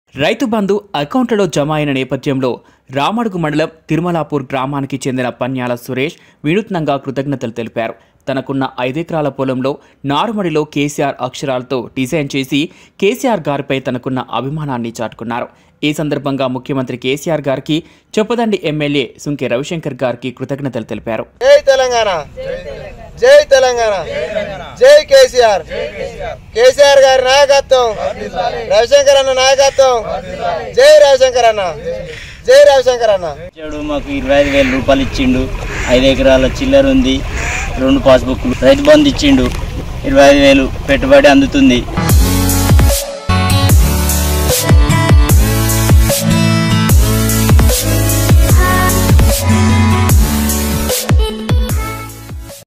రైతు బంధు అకౌంట్లలో జమ అయిన నేపథ్యంలో రామడుగు మండలం తిరుమలాపూర్ గ్రామానికి చెందిన పన్యాల సురేష్ వినూత్నంగా కృతజ్ఞతలు తెలిపారు తనకున్న ఐదెకరాల పొలంలో నారుమడిలో కేసీఆర్ అక్షరాలతో డిజైన్ చేసి కేసీఆర్ గారిపై తనకున్న అభిమానాన్ని చాటుకున్నారు ఈ సందర్భంగా ముఖ్యమంత్రి కేసీఆర్ గారికి చొప్పదండి ఎమ్మెల్యే సుంకె రవిశంకర్ గారికి కృతజ్ఞతలు తెలిపారు జై తెలంగాణ జై తెలంగాణ జై కేసీఆర్ కేసీఆర్ గారి నాయకత్వం రవిశంకర్ అన్న నాయకత్వం జై రవిశంకర్ అన్న జై రవిశంకర్ అన్న ఇచ్చాడు మాకు ఇరవై ఐదు వేల రూపాయలు ఇచ్చిండు ఐదు ఎకరాల చిల్లర ఉంది రెండు పాస్బుక్లు రైతు బంధు ఇచ్చిండు ఇరవై ఐదు వేలు పెట్టుబడి అందుతుంది